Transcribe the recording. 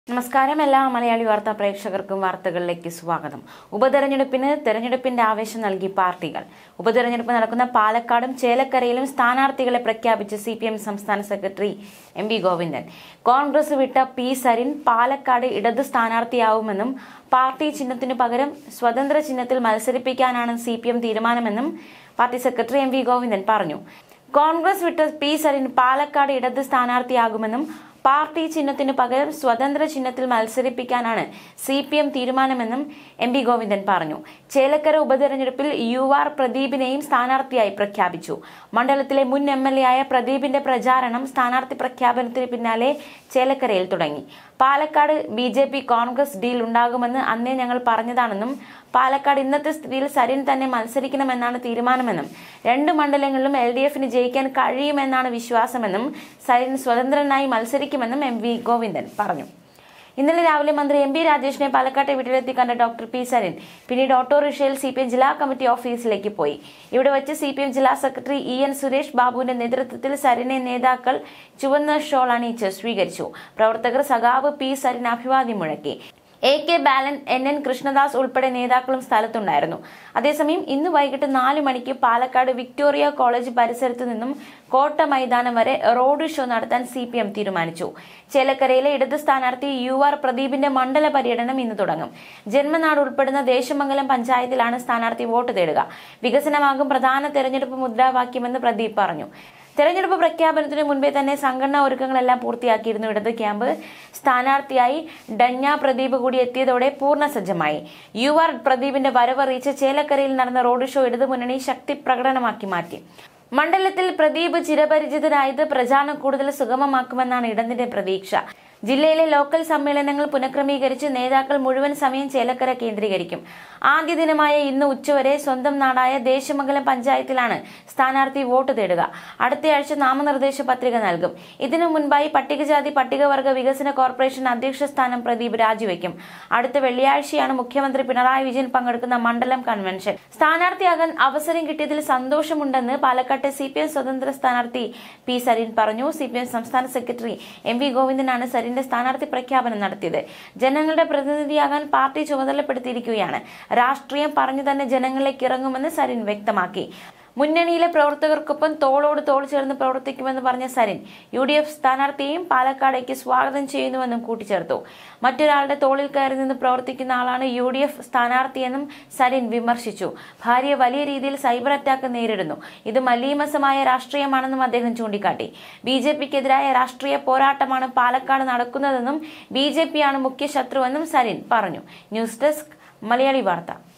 നമസ്കാരം എല്ലാ മലയാളി വാർത്താ പ്രേക്ഷകർക്കും വാർത്തകളിലേക്ക് സ്വാഗതം ഉപതെരഞ്ഞെടുപ്പിന് തെരഞ്ഞെടുപ്പിന്റെ ആവേശം നൽകി പാർട്ടികൾ ഉപതെരഞ്ഞെടുപ്പ് നടക്കുന്ന പാലക്കാടും ചേലക്കരയിലും സ്ഥാനാർത്ഥികളെ പ്രഖ്യാപിച്ച് സി പി എം സംസ്ഥാന secretary M V Govindan Congress വിട്ട പി സരിൻ പാലക്കാട് ഇടത് സ്ഥാനാർത്ഥിയാവുമെന്നും പാർട്ടി ചിഹ്നത്തിനു പകരം സ്വതന്ത്ര ചിഹ്നത്തിൽ മത്സരിപ്പിക്കാനാണ് സി പി എം തീരുമാനമെന്നും party secretary M V Govindan പറഞ്ഞു കോൺഗ്രസ് വിട്ട പി സരിൻ പാലക്കാട് ഇടത് സ്ഥാനാർത്ഥിയാകുമെന്നും പാർട്ടി ചിഹ്നത്തിനു പകരം സ്വതന്ത്ര ചിഹ്നത്തിൽ മത്സരിപ്പിക്കാനാണ് സി പി എം തീരുമാനമെന്നും എം പി ഗോവിന്ദൻ പറഞ്ഞു ചേലക്കര ഉപതെരഞ്ഞെടുപ്പിൽ യു ആർ പ്രദീപിനെയും സ്ഥാനാർത്ഥിയായി പ്രഖ്യാപിച്ചു മണ്ഡലത്തിലെ മുൻ എം എൽ എ ആയ പ്രദീപിന്റെ പ്രചാരണം സ്ഥാനാർത്ഥി പ്രഖ്യാപനത്തിന് പിന്നാലെ ചേലക്കരയിൽ തുടങ്ങി Palakkad B J P Congress deal ഉണ്ടാകുമെന്ന് അന്നേ ഞങ്ങൾ പറഞ്ഞതാണെന്നും പാലക്കാട് ഇന്നത്തെ സ്ഥിതിയിൽ സരിൻ തന്നെ മത്സരിക്കണമെന്നാണ് തീരുമാനമെന്നും രണ്ട് മണ്ഡലങ്ങളിലും എൽ ഡി എഫിന് ജയിക്കാൻ കഴിയുമെന്നാണ് വിശ്വാസമെന്നും സരിൻ സ്വതന്ത്രനായി മത്സരിക്കുമെന്നും എം വി ഗോവിന്ദൻ പറഞ്ഞു ഇന്നലെ രാവിലെ മന്ത്രി എം പി രാജേഷിനെ പാലക്കാട്ടെ വീട്ടിലെത്തി കണ്ട ഡോക്ടർ പി സരിൻ പിന്നീട് ഓട്ടോറിക്ഷയിൽ സി പി എം ജില്ലാ കമ്മിറ്റി ഓഫീസിലേക്ക് പോയി ഇവിടെ വെച്ച് സി പി എം ജില്ലാ സെക്രട്ടറി ഇ എൻ സുരേഷ് ബാബുവിന്റെ നേതൃത്വത്തിൽ സരിനെ നേതാക്കൾ ചുവന്ന ഷോൾ അണിയിച്ച് സ്വീകരിച്ചു പ്രവർത്തകർ സഖാവ് പി സരിൻ അഭിവാദ്യം മുഴക്കി A K Balan N N Krishnadas ഉൾപ്പെടെ നേതാക്കളും സ്ഥലത്തുണ്ടായിരുന്നു അതേസമയം ഇന്ന് വൈകിട്ട് നാല് മണിക്ക് പാലക്കാട് വിക്ടോറിയ കോളേജ് പരിസരത്തു നിന്നും കോട്ട മൈതാനം വരെ റോഡ് ഷോ നടത്താൻ സി പി എം തീരുമാനിച്ചു ചേലക്കരയിലെ ഇടത് സ്ഥാനാർത്ഥി യു ആർ പ്രദീപിന്റെ മണ്ഡല പര്യടനം ഇന്ന് തുടങ്ങും ജന്മനാട് ഉൾപ്പെടുന്ന ദേശമംഗലം പഞ്ചായത്തിലാണ് സ്ഥാനാർത്ഥി വോട്ട് തേടുക വികസനമാകും പ്രധാന തെരഞ്ഞെടുപ്പ് മുദ്രാവാക്യമെന്ന് പ്രദീപ് പറഞ്ഞു തെരഞ്ഞെടുപ്പ് പ്രഖ്യാപനത്തിന് മുൻപേ തന്നെ സംഘടനാ ഒരുക്കങ്ങളെല്ലാം പൂർത്തിയാക്കിയിരുന്നു ഇടത് ക്യാമ്പ് സ്ഥാനാർത്ഥിയായി ഡഞ്ഞ പ്രദീപ് കൂടി എത്തിയതോടെ പൂർണ്ണ സജ്ജമായി യു ആർ പ്രദീപിന്റെ വരവറിയിച്ച് ചേലക്കരയിൽ നടന്ന റോഡ് ഷോ ഇടതു മുന്നണി ശക്തി പ്രകടനമാക്കി മാറ്റി മണ്ഡലത്തിൽ പ്രദീപ് ചിരപരിചിതനായത് പ്രചാരണം കൂടുതൽ സുഗമമാക്കുമെന്നാണ് ഇടതിന്റെ പ്രതീക്ഷ ജില്ലയിലെ ലോക്കൽ സമ്മേളനങ്ങൾ പുനഃക്രമീകരിച്ച് നേതാക്കൾ മുഴുവൻ സമയം ചേലക്കര കേന്ദ്രീകരിക്കും ആദ്യ ദിനമായ ഇന്ന് ഉച്ചവരെ സ്വന്തം നാടായ ദേശമംഗലം പഞ്ചായത്തിലാണ് സ്ഥാനാർത്ഥി വോട്ട് തേടുക അടുത്തയാഴ്ച നാമനിർദ്ദേശ പത്രിക നൽകും ഇതിനു മുൻപായി പട്ടികജാതി പട്ടികവർഗ വികസന കോർപ്പറേഷൻ അധ്യക്ഷ സ്ഥാനം പ്രദീപ് രാജിവെക്കും അടുത്ത വെള്ളിയാഴ്ചയാണ് മുഖ്യമന്ത്രി പിണറായി വിജയൻ പങ്കെടുക്കുന്ന മണ്ഡലം കൺവെൻഷൻ സ്ഥാനാർത്ഥിയാകാൻ അവസരം കിട്ടിയതിൽ സന്തോഷമുണ്ടെന്ന് പാലക്കാട്ടെ സി പി എം സ്വതന്ത്ര സ്ഥാനാർത്ഥി പി സരിൻ പറഞ്ഞു സി പി എം സംസ്ഥാന സെക്രട്ടറി എം വി ഗോവിന്ദനാണ് സരിന്റെ സ്ഥാനാർത്ഥി പ്രഖ്യാപനം നടത്തിയത് ജനങ്ങളുടെ പ്രതിനിധിയാകാൻ പാർട്ടി ചുമതലപ്പെടുത്തിയിരിക്കുകയാണ് രാഷ്ട്രീയം പറഞ്ഞു തന്നെ ജനങ്ങളിലേക്ക് ഇറങ്ങുമെന്ന് സരിൻ വ്യക്തമാക്കി മുന്നണിയിലെ പ്രവർത്തകർക്കൊപ്പം തോളോട് തോൾ ചേർന്ന് പ്രവർത്തിക്കുമെന്ന് പറഞ്ഞ സരിൻ യു ഡി എഫ് സ്ഥാനാർത്ഥിയെയും പാലക്കാടേക്ക് സ്വാഗതം ചെയ്യുന്നുവെന്നും കൂട്ടിച്ചേർത്തു മറ്റൊരാളുടെ തോളിൽ കയറി നിന്ന് പ്രവർത്തിക്കുന്ന ആളാണ് യു ഡി എഫ് സ്ഥാനാർത്ഥിയെന്നും സരിൻ വിമർശിച്ചു ഭാര്യ വലിയ രീതിയിൽ സൈബർ അറ്റാക്ക് നേരിടുന്നു ഇത് മലീമസമായ രാഷ്ട്രീയമാണെന്നും അദ്ദേഹം ചൂണ്ടിക്കാട്ടി ബി ജെ പിക്കെതിരായ രാഷ്ട്രീയ പോരാട്ടമാണ് പാലക്കാട് നടക്കുന്നതെന്നും ബി ജെ പിയാണ് മുഖ്യ ശത്രുവെന്നും സരിൻ പറഞ്ഞു ന്യൂസ് ഡെസ്ക് മലയാളി വാർത്ത